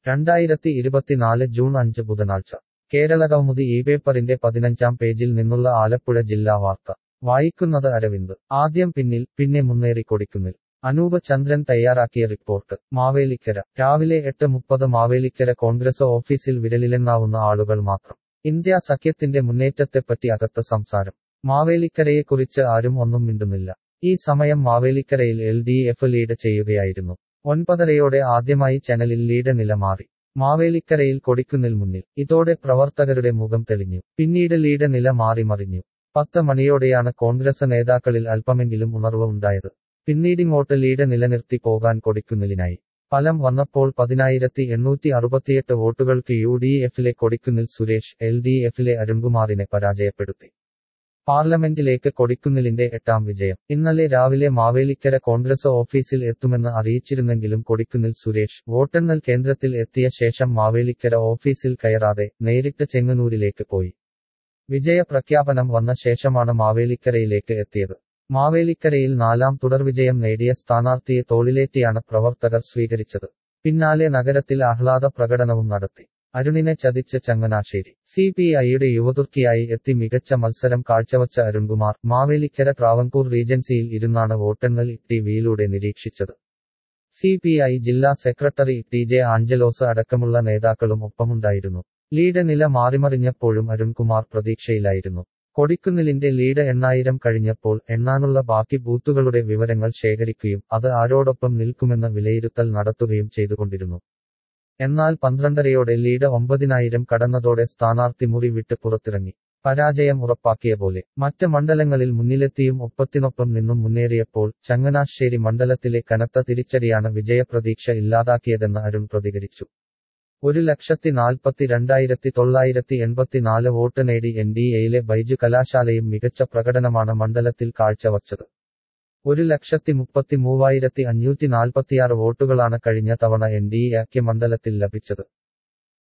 രണ്ടായിരത്തി ഇരുപത്തിനാല് ജൂൺ അഞ്ച് ബുധനാഴ്ച കേരളകൗമുദി ഈ പേപ്പറിന്റെ പതിനഞ്ചാം പേജിൽ നിന്നുള്ള ആലപ്പുഴ ജില്ലാ വാർത്ത വായിക്കുന്നത് അരവിന്ദ് ആദ്യം പിന്നിൽ പിന്നെ മുന്നേറി കൊടിക്കുന്നിൽ അനൂപ് ചന്ദ്രൻ തയ്യാറാക്കിയ റിപ്പോർട്ട് മാവേലിക്കര രാവിലെ എട്ട് മുപ്പത് മാവേലിക്കര കോൺഗ്രസ് ഓഫീസിൽ വിരലിലെണ്ണാവുന്ന ആളുകൾ മാത്രം ഇന്ത്യ സഖ്യത്തിന്റെ മുന്നേറ്റത്തെപ്പറ്റി അകത്ത് സംസാരം മാവേലിക്കരയെക്കുറിച്ച് ആരും ഒന്നും മിണ്ടുന്നില്ല ഈ സമയം മാവേലിക്കരയിൽ എൽ ഡി എഫ് ലീഡ് ചെയ്യുകയായിരുന്നു ഒൻപതരയോടെ ആദ്യമായി ചാനലിൽ ലീഡ് നില മാറി മാവേലിക്കരയിൽ കൊടിക്കുന്നിൽ മുന്നിൽ ഇതോടെ പ്രവർത്തകരുടെ മുഖം തെളിഞ്ഞു പിന്നീട് ലീഡ് നില മാറി മറിഞ്ഞു പത്ത് മണിയോടെയാണ് കോൺഗ്രസ് നേതാക്കളിൽ അല്പമെങ്കിലും ഉണർവ് ഉണ്ടായത് പിന്നീടിങ്ങോട്ട് ലീഡ് നിലനിർത്തി പോകാൻ കൊടിക്കുന്നിലിനായി ഫലം വന്നപ്പോൾ പതിനായിരത്തി എണ്ണൂറ്റി അറുപത്തിയെട്ട് വോട്ടുകൾക്ക് യു ഡി എഫിലെ കൊടിക്കുന്നിൽ സുരേഷ് എൽ ഡി എഫിലെ അരുൺകുമാറിനെ പരാജയപ്പെടുത്തി പാർലമെന്റിലേക്ക് കൊടിക്കുന്നിലിന്റെ എട്ടാം വിജയം ഇന്നലെ രാവിലെ മാവേലിക്കര കോൺഗ്രസ് ഓഫീസിൽ എത്തുമെന്ന് അറിയിച്ചിരുന്നെങ്കിലും കൊടിക്കുന്നിൽ സുരേഷ് വോട്ടെണ്ണൽ കേന്ദ്രത്തിൽ എത്തിയ ശേഷം മാവേലിക്കര ഓഫീസിൽ കയറാതെ നേരിട്ട് ചെങ്ങന്നൂരിലേക്ക് പോയി വിജയ പ്രഖ്യാപനം വന്ന ശേഷമാണ് മാവേലിക്കരയിലേക്ക് എത്തിയത് മാവേലിക്കരയിൽ നാലാം തുടർവിജയം നേടിയ സ്ഥാനാർത്ഥിയെ തോളിലേറ്റിയാണ് പ്രവർത്തകർ സ്വീകരിച്ചത് പിന്നാലെ നഗരത്തിൽ ആഹ്ലാദ പ്രകടനവും നടത്തി അരുണിനെ ചതിച്ച് ചങ്ങനാശ്ശേരി സി പി ഐയുടെ യുവതുർക്കിയായി എത്തി മികച്ച മത്സരം കാഴ്ചവച്ച അരുൺകുമാർ മാവേലിക്കര ട്രാവൻകൂർ റീജൻസിയിൽ ഇരുന്നാണ് വോട്ടെണ്ണൽ ടി വിയിലൂടെ നിരീക്ഷിച്ചത് സി പി ഐ ജില്ലാ സെക്രട്ടറി ടി ജെ ആഞ്ചലോസ് അടക്കമുള്ള നേതാക്കളും ഒപ്പമുണ്ടായിരുന്നു ലീഡ് നില മാറിമറിഞ്ഞപ്പോഴും അരുൺകുമാർ പ്രതീക്ഷയിലായിരുന്നു കൊടിക്കുന്നിലിന്റെ ലീഡ് എണ്ണായിരം കഴിഞ്ഞപ്പോൾ എണ്ണാനുള്ള ബാക്കി ബൂത്തുകളുടെ വിവരങ്ങൾ ശേഖരിക്കുകയും അത് ആരോടൊപ്പം നിൽക്കുമെന്ന വിലയിരുത്തൽ നടത്തുകയും ചെയ്തുകൊണ്ടിരുന്നു എന്നാൽ പന്ത്രണ്ടരയോടെ ലീഡ് ഒമ്പതിനായിരം കടന്നതോടെ സ്ഥാനാർത്ഥി മുറി വിട്ട് പുറത്തിറങ്ങി പരാജയം ഉറപ്പാക്കിയ പോലെ മറ്റ് മണ്ഡലങ്ങളിൽ മുന്നിലെത്തിയും ഒപ്പത്തിനൊപ്പം നിന്നും മുന്നേറിയപ്പോൾ ചങ്ങനാശ്ശേരി മണ്ഡലത്തിലെ കനത്ത തിരിച്ചടിയാണ് വിജയപ്രതീക്ഷ ഇല്ലാതാക്കിയതെന്ന് അരുൺ പ്രതികരിച്ചു ഒരു ലക്ഷത്തി നാൽപ്പത്തി രണ്ടായിരത്തി തൊള്ളായിരത്തി എൺപത്തിനാല് വോട്ട് നേടി എൻ ഡി എയിലെ ബൈജു കലാശാലയും മികച്ച പ്രകടനമാണ് മണ്ഡലത്തിൽ കാഴ്ചവച്ചത് ഒരു ലക്ഷത്തി മുപ്പത്തി മൂവായിരത്തി അഞ്ഞൂറ്റി നാൽപ്പത്തിയാറ് വോട്ടുകളാണ് കഴിഞ്ഞ തവണ എൻ ഡി എക്ക് മണ്ഡലത്തിൽ ലഭിച്ചത്